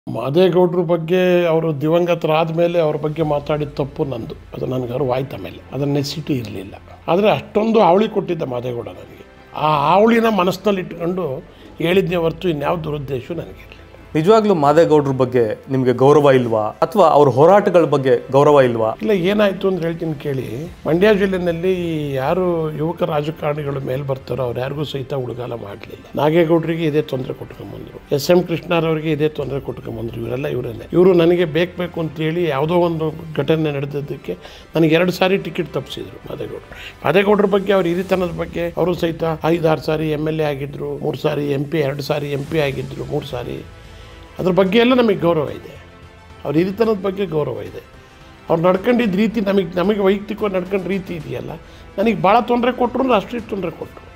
ಮಾದೇಗೌಡ್ರ ಬಗ್ಗೆ ಅವರು ದಿವಂಗತರಾದ ಮೇಲೆ ಅವ್ರ ಬಗ್ಗೆ ಮಾತಾಡಿದ ತಪ್ಪು ನಂದು ಅದು ನನಗೆ ಅರಿವು ಆಯ್ತು ಆಮೇಲೆ ಅದರ ನೆಸಿಟಿ ಇರಲಿಲ್ಲ ಆದರೆ ಅಷ್ಟೊಂದು ಅವಳಿ ಕೊಟ್ಟಿದ್ದ ಮಾದೇಗೌಡ ನನಗೆ ಆ ಅವಳಿನ ಮನಸ್ಸಿನಲ್ಲಿ ಇಟ್ಕೊಂಡು ಹೇಳಿದ್ನೇ ಹೊರತು ಇನ್ಯಾವ ದುರುದ್ದೇಶ ನನಗಿರಲಿಲ್ಲ ನಿಜವಾಗ್ಲೂ ಮಾದೇಗೌಡ್ರ ಬಗ್ಗೆ ನಿಮಗೆ ಗೌರವ ಇಲ್ವಾ ಅಥವಾ ಅವ್ರ ಹೋರಾಟಗಳ ಬಗ್ಗೆ ಗೌರವ ಇಲ್ವಾ ಇಲ್ಲ ಏನಾಯಿತು ಅಂತ ಹೇಳ್ತೀನಿ ಕೇಳಿ ಮಂಡ್ಯ ಜಿಲ್ಲೆನಲ್ಲಿ ಯಾರು ಯುವಕ ರಾಜಕಾರಣಿಗಳು ಮೇಲೆ ಬರ್ತಾರೋ ಅವ್ರು ಯಾರಿಗೂ ಸಹಿತ ಹುಡುಗಾಲ ಮಾಡಲಿಲ್ಲ ನಾಗೇಗೌಡರಿಗೆ ಇದೇ ತೊಂದರೆ ಕೊಟ್ಕೊಂಬಂದರು ಎಸ್ ಎಂ ಕೃಷ್ಣರವರಿಗೆ ಇದೇ ತೊಂದರೆ ಕೊಟ್ಕೊಂಬಂದರು ಇವರೆಲ್ಲ ಇವರನ್ನೇ ಇವರು ನನಗೆ ಬೇಕು ಬೇಕು ಅಂತೇಳಿ ಯಾವುದೋ ಒಂದು ಘಟನೆ ನಡೆದಿದ್ದಕ್ಕೆ ನನಗೆ ಎರಡು ಸಾರಿ ಟಿಕೆಟ್ ತಪ್ಪಿಸಿದ್ರು ಮಾದೇಗೌಡರು ಮಾದೇಗೌಡರ ಬಗ್ಗೆ ಅವ್ರ ಹಿರಿತನದ ಬಗ್ಗೆ ಅವರು ಸಹಿತ ಐದಾರು ಸಾರಿ ಎಮ್ ಎಲ್ ಎ ಆಗಿದ್ದರು ಮೂರು ಸಾರಿ ಎಂ ಪಿ ಎರಡು ಸಾರಿ ಎಂ ಪಿ ಆಗಿದ್ದರು ಮೂರು ಸಾರಿ ಅದ್ರ ಬಗ್ಗೆ ಎಲ್ಲ ನಮಗೆ ಗೌರವ ಇದೆ ಅವ್ರ ಹಿರಿತನದ ಬಗ್ಗೆ ಗೌರವ ಇದೆ ಅವ್ರು ನಡ್ಕೊಂಡಿದ್ದ ರೀತಿ ನಮಗೆ ನಮಗೆ ವೈಯಕ್ತಿಕವಾಗಿ ನಡ್ಕೊಂಡ ರೀತಿ ಇದೆಯಲ್ಲ ನನಗೆ ಭಾಳ ತೊಂದರೆ ಕೊಟ್ಟರು ರಾಷ್ಟ್ರೀಯ ತೊಂದರೆ ಕೊಟ್ಟರು